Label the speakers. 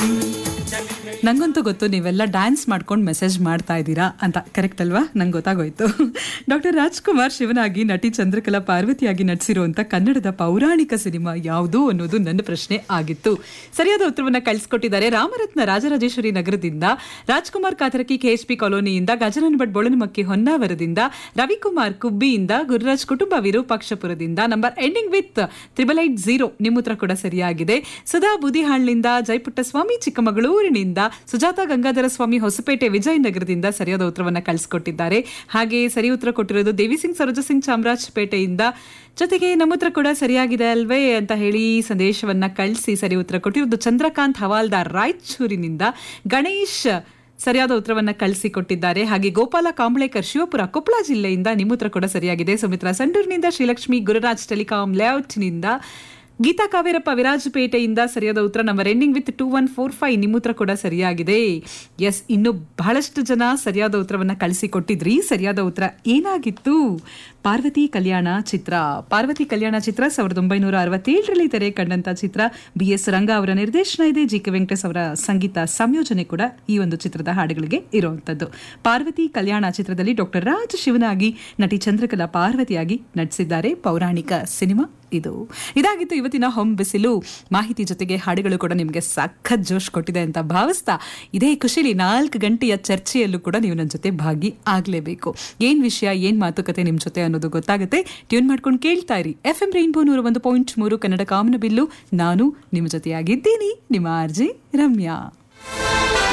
Speaker 1: ನಂಗಂತೂ ಗೊತ್ತು ನೀವೆಲ್ಲ ಡ್ಯಾನ್ಸ್ ಮಾಡ್ಕೊಂಡು ಮೆಸೇಜ್ ಮಾಡ್ತಾ ಇದ್ದೀರಾ ಅಂತ ಕರೆಕ್ಟ್ ಅಲ್ವಾ ನಂಗೆ ಗೊತ್ತಾಗೋಯ್ತು ಡಾಕ್ಟರ್ ರಾಜ್ಕುಮಾರ್ ಶಿವನಾಗಿ ನಟಿ ಚಂದ್ರಕಲಾ ಪಾರ್ವತಿಯಾಗಿ ನಟಿಸಿರುವಂತ ಕನ್ನಡದ ಪೌರಾಣಿಕ ಸಿನಿಮಾ ಯಾವುದು ಅನ್ನೋದು ನನ್ನ ಪ್ರಶ್ನೆ ಆಗಿತ್ತು ಸರಿಯಾದ ಉತ್ತರವನ್ನ ಕಳಿಸ್ಕೊಟ್ಟಿದ್ದಾರೆ ರಾಮರತ್ನ ರಾಜರಾಜೇಶ್ವರಿ ನಗರದಿಂದ ರಾಜ್ಕುಮಾರ್ ಕಾತರಕಿ ಕೆಎಚ್ಪಿ ಕಾಲೋನಿಯಿಂದ ಗಜನನ್ ಭಟ್ ಬೊಳನಮಕ್ಕಿ ಹೊನ್ನಾವರದಿಂದ ರವಿಕುಮಾರ್ ಕುಬ್ಬಿಯಿಂದ ಗುರುರಾಜ್ ಕುಟುಂಬ ವಿರೂಪಾಕ್ಷಪುರದಿಂದ number ending with triple eight zero ನಿಮ್ಮ ಉತ್ತರ ಕೂಡ ಸರಿಯಾಗಿದೆ ಸುಧಾ ಬುದಿಹಾಳ್ನಿಂದ ಜಯಪುಟ್ಟಸ್ವಾಮಿ ಚಿಕ್ಕಮಗಳೂರಿನಿಂದ ಸುಜಾತ ಗಂಗಾಧರ ಸ್ವಾಮಿ ಹೊಸಪೇಟೆ ವಿಜಯನಗರದಿಂದ ಸರಿಯಾದ ಉತ್ತರವನ್ನ ಕಳಿಸ್ಕೊಟ್ಟಿದ್ದಾರೆ ಹಾಗೆ ಸರಿ ಉತ್ತರ ಕೊಟ್ಟಿರೋದು ದೇವಿ ಸಿಂಗ್ ಸರೋಜ ಸಿಂಗ್ ಚಾಮರಾಜಪೇಟೆಯಿಂದ ಜೊತೆಗೆ ನಮ್ಮ ಉತ್ತರ ಕೂಡ ಸರಿಯಾಗಿದೆ ಅಲ್ವೇ ಅಂತ ಹೇಳಿ ಸಂದೇಶವನ್ನ ಕಳಿಸಿ ಸರಿ ಉತ್ತರ ಕೊಟ್ಟಿರೋದು ಚಂದ್ರಕಾಂತ್ ಹವಾಲ್ದಾರ್ ರಾಯಚೂರಿನಿಂದ ಗಣೇಶ್ ಸರಿಯಾದ ಉತ್ತರವನ್ನ ಕಳಿಸಿಕೊಟ್ಟಿದ್ದಾರೆ ಹಾಗೆ ಗೋಪಾಲ ಕಾಂಬ್ಳೇಕರ್ ಶಿವಪುರ ಕೊಪ್ಪಳ ಜಿಲ್ಲೆಯಿಂದ ನಿಮ್ಮ ಉತ್ತರ ಕೂಡ ಸರಿಯಾಗಿದೆ ಸುಮಿತ್ರಾ ಸಂಡೂರಿನಿಂದ ಶ್ರೀಲಕ್ಷ್ಮಿ ಗುರುರಾಜ್ ಟೆಲಿಕಾಂ ಲೇಔಟ್ನಿಂದ ಗೀತಾ ಕಾವೇರಪ್ಪ ವಿರಾಜಪೇಟೆಯಿಂದ ಸರಿಯಾದ ಉತ್ತರ number ending with two one four five ನಿಮ್ಮ ಉತ್ತರ ಕೂಡ ಸರಿಯಾಗಿದೆ ಎಸ್ ಇನ್ನು ಬಹಳಷ್ಟು ಜನ ಸರಿಯಾದ ಉತ್ತರವನ್ನ ಕಳಿಸಿಕೊಟ್ಟಿದ್ರಿ ಸರಿಯಾದ ಉತ್ತರ ಏನಾಗಿತ್ತು ಪಾರ್ವತಿ ಕಲ್ಯಾಣ ಚಿತ್ರ ಪಾರ್ವತಿ ಕಲ್ಯಾಣ ಚಿತ್ರ ಸಾವಿರದ ಒಂಬೈನೂರ ಅರವತ್ತೇಳರಲ್ಲಿ ತೆರೆ ಕಂಡಂತ ಚಿತ್ರ ಬಿ ಎಸ್ ರಂಗ ಅವರ ನಿರ್ದೇಶನ ಇದೆ ಜಿ ಕೆ ವೆಂಕಟೇಶ್ ಅವರ ಸಂಗೀತ ಸಂಯೋಜನೆ ಕೂಡ ಈ ಒಂದು ಚಿತ್ರದ ಹಾಡುಗಳಿಗೆ ಇರುವಂತದ್ದು ಪಾರ್ವತಿ ಕಲ್ಯಾಣ ಚಿತ್ರದಲ್ಲಿ ಡಾಕ್ಟರ್ ರಾಜ್ ಶಿವನಾಗಿ ನಟಿ ಚಂದ್ರಕಲಾ ಪಾರ್ವತಿಯಾಗಿ ನಟಿಸಿದ್ದಾರೆ ಪೌರಾಣಿಕ ಸಿನಿಮಾ ಇದು ಇದಾಗಿತ್ತು ಇವತ್ತಿನ ಹೊಂ ಬಿಸಿಲು ಮಾಹಿತಿ ಜೊತೆಗೆ ಹಾಡುಗಳು ಕೂಡ ನಿಮಗೆ ಸಖತ್ ಜೋಶ್ ಕೊಟ್ಟಿದೆ ಅಂತ ಭಾವಿಸ್ತಾ ಇದೇ ಖುಷಿಲಿ ನಾಲ್ಕು ಗಂಟೆಯ ಚರ್ಚೆಯಲ್ಲೂ ಕೂಡ ನೀವು ನನ್ನ ಜೊತೆ ಭಾಗಿ ಆಗ್ಲೇಬೇಕು ಏನ್ ವಿಷಯ ಏನ್ ಮಾತುಕತೆ ನಿಮ್ ಜೊತೆ ಅನ್ನೋದು ಗೊತ್ತಾಗುತ್ತೆ ಟ್ಯೂನ್ ಮಾಡ್ಕೊಂಡು ಕೇಳ್ತಾ ಇರಿ ಎಫ್ ಎಂ ರೈನ್ಬೋ ನೂರ ಒಂದು ಪಾಯಿಂಟ್ ಮೂರು ಕನ್ನಡ ಕಾಮನ ಬಿಲ್ಲು ನಾನು ನಿಮ್ಮ ಜೊತೆಯಾಗಿದ್ದೀನಿ ನಿಮ್ಮ ಆರ್ಜಿ ರಮ್ಯಾ